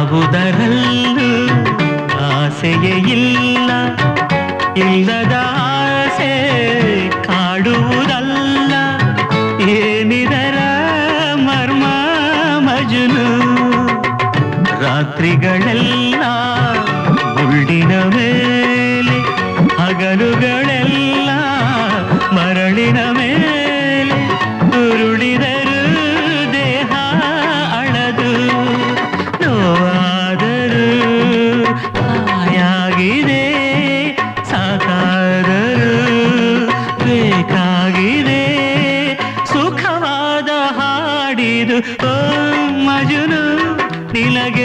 ಯಾವುದರಲ್ಲೂ ಆಸೆಯೇ ಇಲ್ಲ ಇಲ್ಲದ ಆಸೆ ಕಾಡುವುದಲ್ಲ ಏನಿದರ ಮರ್ಮ ಮಜನು ರಾತ್ರಿಗಳೆಲ್ಲ ಮುಳ್ಳಿನ ಮೇಲೆ ಹಗಲುಗಳೆಲ್ಲ ಮರಳಿನ ಮೇಲೆ ಉರುಳಿದರು ದೇಹ ಅಳದು ನೋವಾದರೂ ಆಯಾಗಿದೆ ಸಾಕಾದರೂ ಬೇಕಾಗಿದೆ ಸುಖವಾದ ಹಾಡಿದು ಓ ಮಜುನು ನಿನಗೆ